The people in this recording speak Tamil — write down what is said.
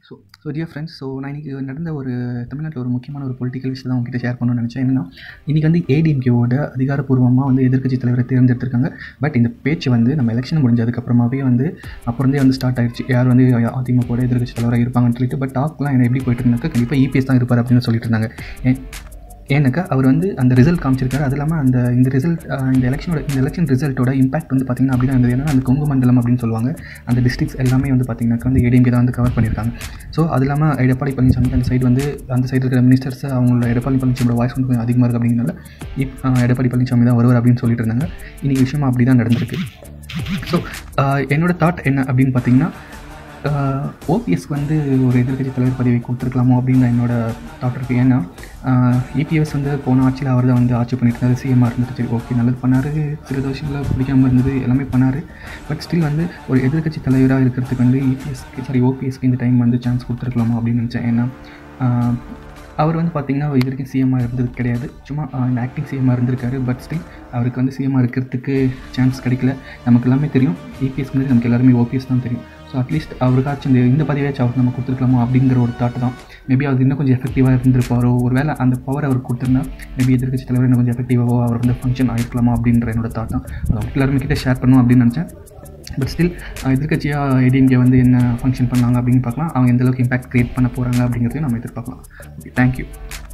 so so dear friends so நான் இன்றைக்கி நடந்த ஒரு தமிழ்நாட்டில் ஒரு முக்கியமான ஒரு பொலிட்டிக்கல் விஷயம் தான் உங்ககிட்ட ஷேர் பண்ணணும்னு நினச்சேன் என்னன்னா இன்றைக்கி வந்து ஏடிஎம்கேவோட அதிகாரப்பூர்வமாக வந்து எதிர்க்கட்சி தலைவரை தேர்ந்தெடுத்திருக்காங்க பட் இந்த பேச்சு வந்து நம்ம எலெக்ஷன் முடிஞ்சதுக்கப்புறமாவே வந்து அப்புறந்தே வந்து ஸ்டார்ட் ஆயிடுச்சு யார் வந்து அதிமுக எதிர்க்கட்சி தலைவராக இருப்பாங்கன்னு சொல்லிட்டு பட் டாக்லாம் என்ன எப்படி போயிட்டு இருந்தாக்க கண்டிப்பாக இபிஎஸ் தான் இருப்பார் அப்படின்னு சொல்லிட்டு இருந்தாங்க ஏன் ஏன்னாக்கா அவர் வந்து அந்த ரிசல்ட் காமிச்சிருக்காரு அது இல்லாமல் அந்த இந்த ரிசல்ட் இந்த எலெக்ஷனோட இந்த எலெக்ஷன் ரிசல்ட்டோட இம்பாக்ட் வந்து பார்த்திங்கன்னா அப்படி தான் இருந்தது ஏன்னா அந்த கொங்கு மண்டலம் அப்படின்னு சொல்லுவாங்க அந்த டிஸ்ட்ரிக்ஸ் எல்லாமே வந்து பார்த்திங்கனாக்கா வந்து ஏடிஎம்கே தான் வந்து கவர் பண்ணியிருக்காங்க ஸோ அது இல்லாமல் எடப்பாடி பழனிசாமி அந்த சைடு வந்து அந்த சைடு இருக்கிற மினிஸ்டர்ஸ் அவங்களோட எடப்பாடி பழனிசாமியோட வாய்ஸ் வந்து கொஞ்சம் அதிகமாக இருக்குது அப்படிங்கிறனால இப் எடப்பாடி பழனிசாமி தான் வருவார் அப்படின்னு சொல்லிட்டு இருந்தாங்க இன்றைக்கி விஷயமா அப்படி தான் நடந்திருக்கு ஸோ என்னோட தாட் என்ன அப்படின்னு பார்த்தீங்கன்னா ஓபிஎஸ்க்கு வந்து ஒரு எதிர்க்கட்சி தலைவர் பதவி கொடுத்துருக்கலாமோ அப்படின்னு தான் என்னோட தாட் இருக்குது ஏன்னா இபிஎஸ் வந்து போன ஆட்சியில் அவர் தான் வந்து ஆட்சி பண்ணிட்டு இருந்தார் சிஎம்மாக இருந்துட்டு சரி ஓகே நல்லது பண்ணார் சில விஷயங்களில் பிடிக்காமல் இருந்தது எல்லாமே பண்ணார் பட் ஸ்டில் வந்து ஒரு எதிர்க்கட்சி தலைவராக இருக்கிறதுக்கு வந்து இபிஎஸ்க்கு சாரி ஓபிஎஸ்க்கு இந்த டைம் வந்து சான்ஸ் கொடுத்துருக்கலாமோ அப்படின்னு நினச்சேன் ஏன்னா அவர் வந்து பார்த்திங்கன்னா இது வரைக்கும் சிஎம்மாக இருந்தது கிடையாது சும்மா இந்த ஆக்டிங் சிஎம்மாக இருந்திருக்காரு பட் ஸ்டில் அவருக்கு வந்து சிஎம்மாக இருக்கிறதுக்கு சான்ஸ் கிடைக்கல நமக்கு எல்லாமே தெரியும் இபிஎஸ் வந்து நமக்கு எல்லாருமே ஓபிஎஸ் தான் தெரியும் ஸோ அட்லீஸ்ட் அவருக்காச்சும் இந்த இந்த பதவியாச்சும் அவருக்கு நம்ம கொடுத்துருக்கலாமோ அப்படிங்கிற ஒரு தாட் தான் மேபி அவர் இன்னும் கொஞ்சம் எஃபெக்டிவாக இருந்திருப்பாரோ ஒரு வேளை அந்த பவர் அவர் கொடுத்துருந்தா மேபி எதிர்க்கட்சி தலைவர் இன்னும் கொஞ்சம் எஃபெக்டிவாகவோ அவர் வந்து ஃபங்க்ஷன் ஆகிருக்கலாமா அப்படின்ற என்னோட தாட் தான் அதை எல்லாருமே கிட்டே ஷேர் பண்ணும் அப்படின்னு நினச்சேன் பட் ஸ்டில் எதிர்கட்சியாக ஏடிஎம்கே வந்து என்ன ஃபங்க்ஷன் பண்ணாங்க அப்படின்னு பார்க்கலாம் அவங்க எந்தளவுக்கு இம்பாக்ட் க்ரியேட் பண்ண போகிறாங்க அப்படிங்கிறதையும் நம்ம எதிர்பார்க்கலாம் ஓகே தேங்க்யூ